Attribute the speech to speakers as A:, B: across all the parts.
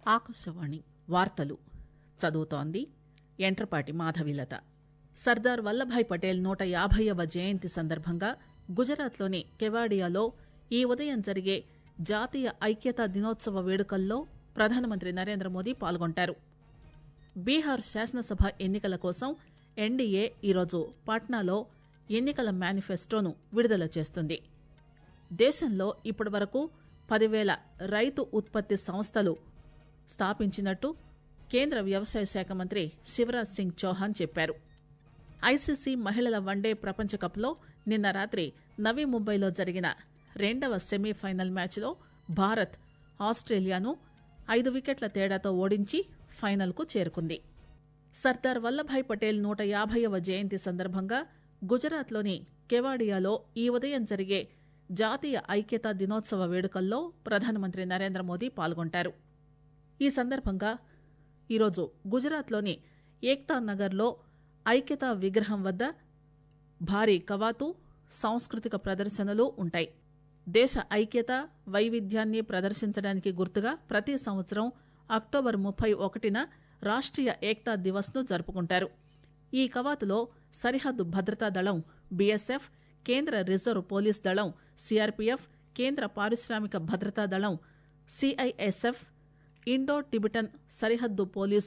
A: ఆకాశవాణి వార్తలు చదువుతోంది ఎంట్రపాటి మాధవిలత సర్దార్ వల్లభాయ్ పటేల్ నూట యాభైవ జయంతి సందర్భంగా గుజరాత్లోని కెవాడియాలో ఈ ఉదయం జరిగే జాతీయ ఐక్యతా దినోత్సవ వేడుకల్లో ప్రధానమంత్రి నరేంద్ర మోదీ పాల్గొంటారు బీహార్ శాసనసభ ఎన్నికల కోసం ఎన్డీఏ ఈరోజు పాట్నాలో ఎన్నికల మేనిఫెస్టోను విడుదల చేస్తుంది దేశంలో ఇప్పటివరకు పదివేల రైతు ఉత్పత్తి సంస్థలు స్థాపించినట్టు కేంద్ర వ్యవసాయ శాఖ మంత్రి శివరాజ్ సింగ్ చౌహాన్ చెప్పారు ఐసీసీ మహిళల వన్డే ప్రపంచకప్లో నిన్న రాత్రి నవీ ముంబైలో జరిగిన రెండవ సెమీఫైనల్ మ్యాచ్లో భారత్ ఆస్ట్రేలియాను ఐదు వికెట్ల తేడాతో ఓడించి ఫైనల్కు చేరుకుంది సర్దార్ వల్లభాయ్ పటేల్ నూట యాభైవ జయంతి సందర్భంగా గుజరాత్లోని కెవాడియాలో ఈ ఉదయం జరిగే జాతీయ ఐక్యతా దినోత్సవ వేడుకల్లో ప్రధానమంత్రి నరేంద్ర మోదీ పాల్గొంటారు ఈ సందర్భంగా ఈరోజు గుజరాత్లోని ఏక్తా నగర్లో ఐక్యతా విగ్రహం వద్ద భారీ కవాతు సాంస్కృతిక ప్రదర్శనలు ఉంటాయి దేశ ఐక్యత వైవిధ్యాన్ని ప్రదర్శించడానికి గుర్తుగా ప్రతి సంవత్సరం అక్టోబర్ ముప్పై ఒకటిన రాష్ట్రీయ ఏక్తా దివస్ ను జరుపుకుంటారు ఈ కవాతులో సరిహద్దు భద్రతా దళం బీఎస్ఎఫ్ కేంద్ర రిజర్వ్ పోలీస్ దళం సిఆర్పీఎఫ్ కేంద్ర పారిశ్రామిక భద్రతా దళం సిఐఎస్ఎఫ్ ఇండో టిబిటన్ సరిహద్దు police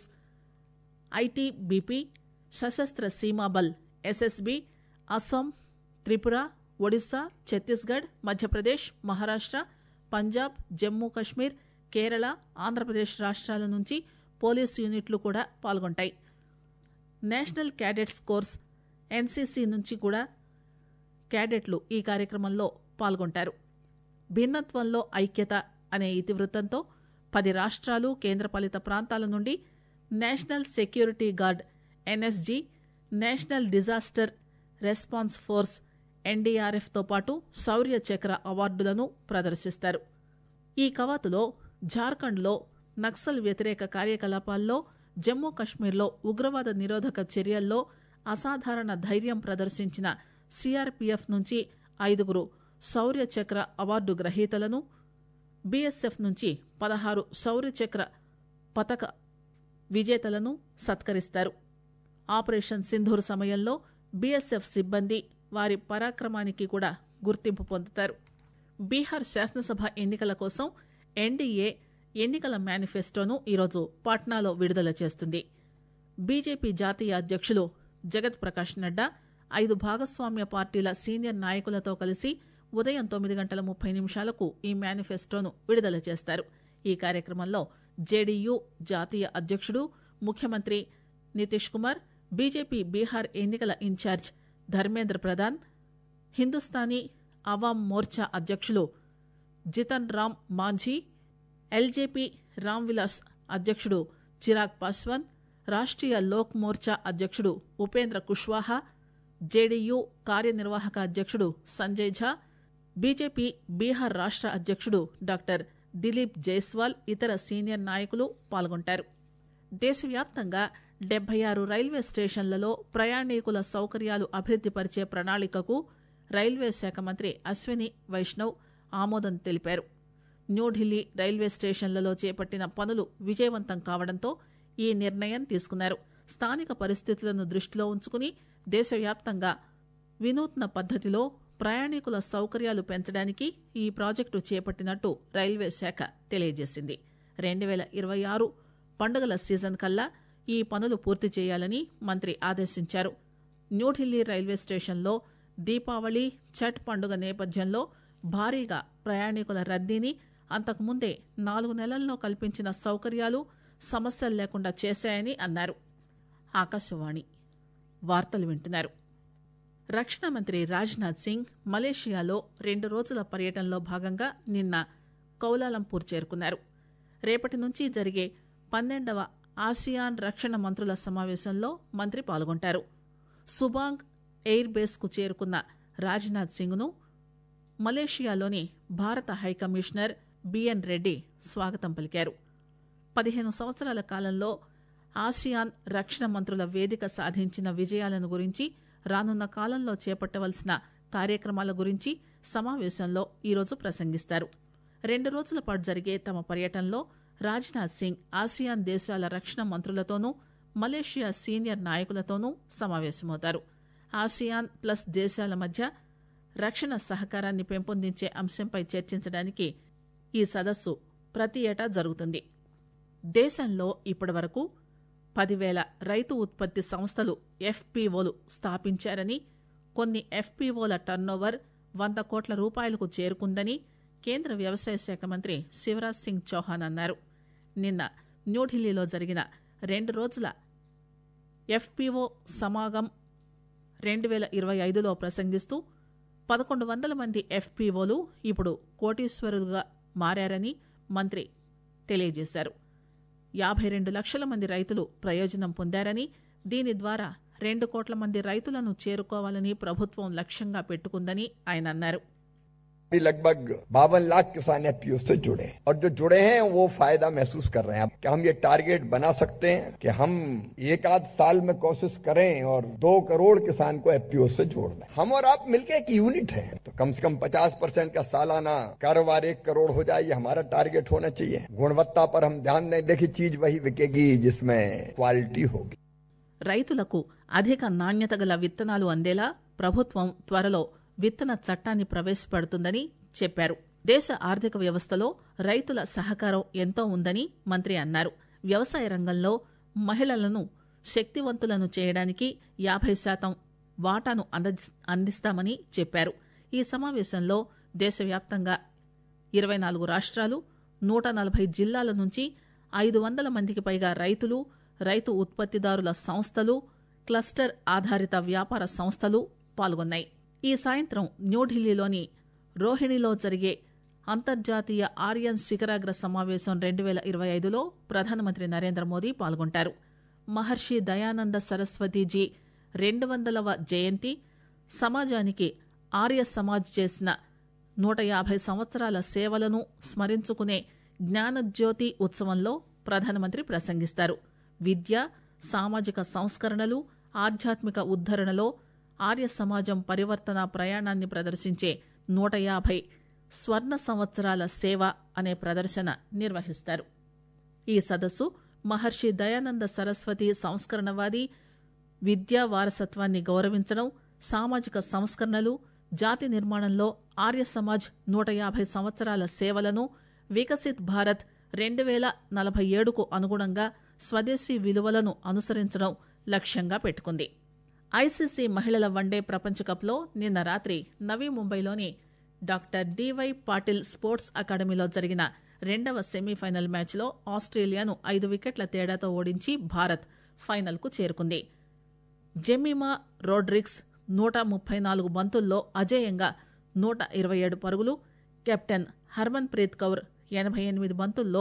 A: I T B P Sashastra Seema Bal S S B Assam Tripura Odisha Chhattisgarh Madhya Pradesh Maharashtra Punjab Jammu Kashmir Kerala Andhra Pradesh రాష్ట్రాల నుంచి పోలీసు యూనిట్లు కూడా పాల్గొంటాయి నేషనల్ క్యాడెట్స్ కోర్స్ ఎన్సీసీ నుంచి కూడా క్యాడెట్లు ఈ కార్యక్రమంలో పాల్గొంటారు భిన్నత్వంలో ఐక్యత అనే ఇతివృత్తంతో పది రాష్ట్రాలు కేంద్రపాలిత ప్రాంతాల నుండి national security guard N S G national disaster response force ఎన్డీఆర్ఎఫ్తో పాటు శౌర్య చక్ర అవార్డులను ప్రదర్శిస్తారు ఈ కవాతులో జార్ఖండ్లో నక్సల్ వ్యతిరేక కార్యకలాపాల్లో జమ్మూ కశ్మీర్లో ఉగ్రవాద నిరోధక చర్యల్లో అసాధారణ ధైర్యం ప్రదర్శించిన సిఆర్పీఎఫ్ నుంచి ఐదుగురు శౌర్య చక్ర అవార్డు గ్రహీతలను బీఎస్ఎఫ్ నుంచి పదహారు శౌర్య చక్ర పతక విజేతలను సత్కరిస్తారు ఆపరేషన్ సింధూర్ సమయంలో బీఎస్ఎఫ్ సిబ్బంది వారి పరాక్రమానికి కూడా గుర్తింపు పొందుతారు బీహార్ శాసనసభ ఎన్నికల కోసం ఎన్డీఏ ఎన్నికల మేనిఫెస్టోను ఈరోజు పాట్నాలో విడుదల చేస్తుంది బీజేపీ జాతీయ అధ్యక్షులు జగత్ ప్రకాష్ నడ్డా ఐదు భాగస్వామ్య పార్టీల సీనియర్ నాయకులతో కలిసి ఉదయం తొమ్మిది గంటల ముప్పై నిమిషాలకు ఈ మేనిఫెస్టోను విడుదల చేస్తారు ఈ కార్యక్రమంలో జేడీయూ జాతీయ అధ్యక్షుడు ముఖ్యమంత్రి నితీష్ కుమార్ బీజేపీ బీహార్ ఎన్నికల ఇన్ఛార్జ్ ధర్మేంద్ర ప్రధాన్ హిందుస్థానీ అవామ్ మోర్చా అధ్యక్షులు జితన్ రామ్ మాంఝీ ఎల్జేపీ రామ్ విలాస్ అధ్యక్షుడు చిరాగ్ పాస్వాన్ రాష్ట్రీయ లోక్ మోర్చా అధ్యక్షుడు ఉపేంద్ర కుష్వాహా జేడీయూ కార్యనిర్వాహక అధ్యక్షుడు సంజయ్ ఝా బీజేపీ బీహార్ రాష్ట్ర అధ్యక్షుడు డాక్టర్ దిలీప్ జైస్వాల్ ఇతర సీనియర్ నాయకులు పాల్గొంటారు దేశవ్యాప్తంగా డెబ్బై ఆరు రైల్వే స్టేషన్లలో ప్రయాణికుల సౌకర్యాలు అభివృద్దిపరిచే ప్రణాళికకు రైల్వే శాఖ మంత్రి అశ్విని వైష్ణవ్ ఆమోదం తెలిపారు న్యూఢిల్లీ రైల్వే స్టేషన్లలో చేపట్టిన పనులు విజయవంతం కావడంతో ఈ నిర్ణయం తీసుకున్నారు స్థానిక పరిస్థితులను దృష్టిలో ఉంచుకుని దేశవ్యాప్తంగా వినూత్న పద్దతిలో ప్రయాణికుల సౌకర్యాలు పెంచడానికి ఈ ప్రాజెక్టు చేపట్టినట్టు రైల్వే శాఖ తెలియజేసింది రెండు వేల ఇరవై ఆరు పండుగల సీజన్ కల్లా ఈ పనులు పూర్తి చేయాలని మంత్రి ఆదేశించారు న్యూఢిల్లీ రైల్వే స్టేషన్లో దీపావళి ఛట్ పండుగ నేపథ్యంలో భారీగా ప్రయాణికుల రద్దీని అంతకుముందే నాలుగు నెలల్లో కల్పించిన సౌకర్యాలు సమస్యలు లేకుండా చేశాయని అన్నారు ఆకాశవాణి వార్తలు వింటున్నారు రక్షణ మంత్రి రాజ్నాథ్ సింగ్ మలేషియాలో రెండు రోజుల పర్యటనలో భాగంగా నిన్న కౌలాలంపూర్ చేరుకున్నారు రేపటి నుంచి జరిగే పన్నెండవ ఆసియాన్ రక్షణ మంత్రుల సమావేశంలో మంత్రి పాల్గొంటారు సుబాంగ్ ఎయిర్ బేస్ కు చేరుకున్న రాజ్నాథ్ సింగ్ ను మలేషియాలోని భారత హైకమిషనర్ బిఎన్ రెడ్డి స్వాగతం పలికారు పదిహేను సంవత్సరాల కాలంలో ఆసియాన్ రక్షణ మంత్రుల వేదిక సాధించిన విజయాలను గురించి రానున్న కాలంలో చేపట్టవలసిన కార్యక్రమాల గురించి సమావేశంలో ఈరోజు ప్రసంగిస్తారు రెండు రోజుల పాటు జరిగే తమ పర్యటనలో రాజ్నాథ్ సింగ్ ఆసియాన్ దేశాల రక్షణ మంత్రులతోనూ మలేషియా సీనియర్ నాయకులతోనూ సమావేశమవుతారు ఆసియాన్ ప్లస్ దేశాల మధ్య రక్షణ సహకారాన్ని పెంపొందించే అంశంపై చర్చించడానికి ఈ సదస్సు ప్రతి ఏటా జరుగుతుంది దేశంలో ఇప్పటివరకు పదివేల రైతు ఉత్పత్తి సంస్థలు ఎఫ్పీఓలు స్థాపించారని కొన్ని ఎఫ్పీఓల టర్నోవర్ వంద కోట్ల రూపాయలకు చేరుకుందని కేంద్ర వ్యవసాయ శాఖ మంత్రి శివరాజ్ సింగ్ చౌహాన్ అన్నారు నిన్న న్యూఢిల్లీలో జరిగిన రెండు రోజుల ఎఫ్పీఓ సమాగం రెండు వేల ఇరవై ఐదులో ప్రసంగిస్తూ పదకొండు వందల మంది ఎఫ్పీఓలు ఇప్పుడు కోటీశ్వరులుగా మారని మంత్రి తెలియజేశారు యాభై రెండు లక్షల మంది రైతులు ప్రయోజనం పొందారని దీని ద్వారా రెండు కోట్ల మంది రైతులను చేరుకోవాలని ప్రభుత్వం లక్ష్యంగా పెట్టుకుందని ఆయన అన్నారు
B: अभी लगभग बावन लाख किसान एफपीओ से जुड़े हैं और जो जुड़े हैं वो फायदा महसूस कर रहे हैं कि हम ये टारगेट बना सकते हैं कि हम एक आध साल में कोशिश करें और दो करोड़ किसान को एफपीओ से जोड़ दें हम और आप मिलकर एक यूनिट है तो कम से कम पचास परसेंट का सालाना कारोबार एक करोड़ हो जाए ये हमारा टारगेट होना चाहिए गुणवत्ता पर हम ध्यान दें देखिए चीज वही बिकेगी जिसमें क्वालिटी होगी
A: రైతులకు అధిక నాణ్యత గల విత్తనాలు అందేలా ప్రభుత్వం త్వరలో విత్తన చట్టాన్ని ప్రవేశపెడుతుందని చెప్పారు దేశ ఆర్థిక వ్యవస్థలో రైతుల సహకారం ఎంతో ఉందని మంత్రి అన్నారు వ్యవసాయ రంగంలో మహిళలను శక్తివంతులను చేయడానికి యాభై శాతం వాటాను అంద- అందిస్తామని చెప్పారు ఈ సమావేశంలో దేశవ్యాప్తంగా ఇరవై నాలుగు రాష్ట్రాలు నూట నలభై జిల్లాల నుంచి ఐదు వందల మందికి పైగా రైతులు రైతు ఉత్పత్తిదారుల సంస్థలు క్లస్టర్ ఆధారిత వ్యాపార సంస్థలు పాల్గొన్నాయి ఈ సాయంత్రం న్యూఢిల్లీలోని రోహిణిలో జరిగే అంతర్జాతీయ ఆర్యన్ శిఖరాగ్ర సమావేశం రెండు వేల ఇరవై ఐదులో ప్రధానమంత్రి నరేంద్ర మోదీ పాల్గొంటారు మహర్షి దయానంద సరస్వతీజీ రెండు వందలవ జయంతి సమాజానికి ఆర్య సమాజ్ చేసిన నూట యాభై సంవత్సరాల సేవలను స్మరించుకునే జ్ఞానజ్యోతి ఉత్సవంలో ప్రధానమంత్రి ప్రసంగిస్తారు విద్య సామాజిక సంస్కరణలు ఆధ్యాత్మిక ఉద్ధరణలో ఆర్య సమాజం పరివర్తన ప్రయాణాన్ని ప్రదర్శించే నూట యాభై స్వర్ణ సంవత్సరాల సేవ అనే ప్రదర్శన నిర్వహిస్తారు ఈ సదస్సు మహర్షి దయానంద సరస్వతి సంస్కరణవాది విద్యా వారసత్వాన్ని గౌరవించడం సామాజిక సంస్కరణలు జాతి నిర్మాణంలో ఆర్య సమాజ్ నూట యాభై సంవత్సరాల సేవలను వికసిత్ భారత్ రెండు వేల నలభై ఏడుకు అనుగుణంగా స్వదేశీ విలువలను అనుసరించడం లక్ష్యంగా పెట్టుకుంది ఐసీసీ మహిళల వన్డే ప్రపంచకప్లో నిన్న రాత్రి నవీ ముంబైలోని డాక్టర్ డివై పాటిల్ స్పోర్ట్స్ అకాడమీలో జరిగిన రెండవ సెమీఫైనల్ మ్యాచ్లో ఆస్ట్రేలియాను ఐదు వికెట్ల తేడాతో ఓడించి భారత్ ఫైనల్కు చేరుకుంది జెమిమా రోడ్రిక్స్ నూట ముప్పై నాలుగు బంతుల్లో అజేయంగా నూట ఇరవై ఏడు పరుగులు కెప్టెన్ హర్మన్ ప్రీత్ కౌర్ ఎనభై ఎనిమిది బంతుల్లో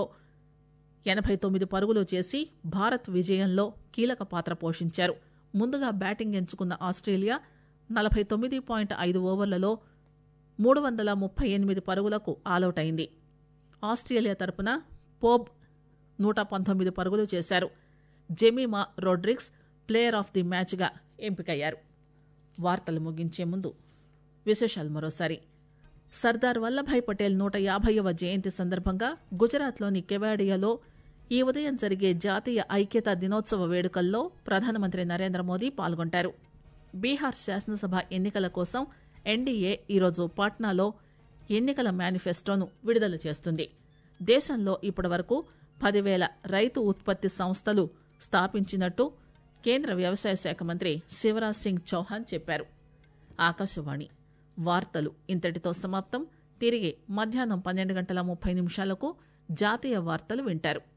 A: ఎనభై తొమ్మిది పరుగులు చేసి భారత్ విజయంలో కీలక పాత్ర పోషించారు ముందుగా బ్యాటింగ్ ఎంచుకున్న ఆస్ట్రేలియా నలభై తొమ్మిది పాయింట్ ఐదు ఓవర్లలో మూడు వందల ముప్పై ఎనిమిది పరుగులకు ఆలౌట్ అయింది ఆస్ట్రేలియా తరపున పోబ్ నూట పంతొమ్మిది పరుగులు చేశారు Jemimah Rodrigues player of the మ్యాచ్గా ఎంపికయ్యారు వార్తలు ముగించే ముందు విశేషాలు మరోసారి సర్దార్ వల్లభాయ్ పటేల్ నూట యాభైవ జయంతి సందర్భంగా గుజరాత్లోని కెవాడియాలో ఈ ఉదయం జరిగే జాతీయ ఐక్యతా దినోత్సవ వేడుకల్లో ప్రధానమంత్రి నరేంద్ర మోదీ పాల్గొంటారు బీహార్ శాసనసభ ఎన్నికల కోసం ఎన్డీఏ ఈరోజు పాట్నాలో ఎన్నికల మేనిఫెస్టోను విడుదల చేస్తుంది దేశంలో ఇప్పటివరకు పదివేల రైతు ఉత్పత్తి సంస్థలు స్థాపించినట్టు కేంద్ర వ్యవసాయ శాఖ మంత్రి శివరాజ్ సింగ్ చౌహాన్ చెప్పారు ఆకాశవాణి వార్తలు ఇంతటితో సమాప్తం తిరిగి మధ్యాహ్నం పన్నెండు గంటల ముప్పై నిమిషాలకు జాతీయ వార్తలు వింటారు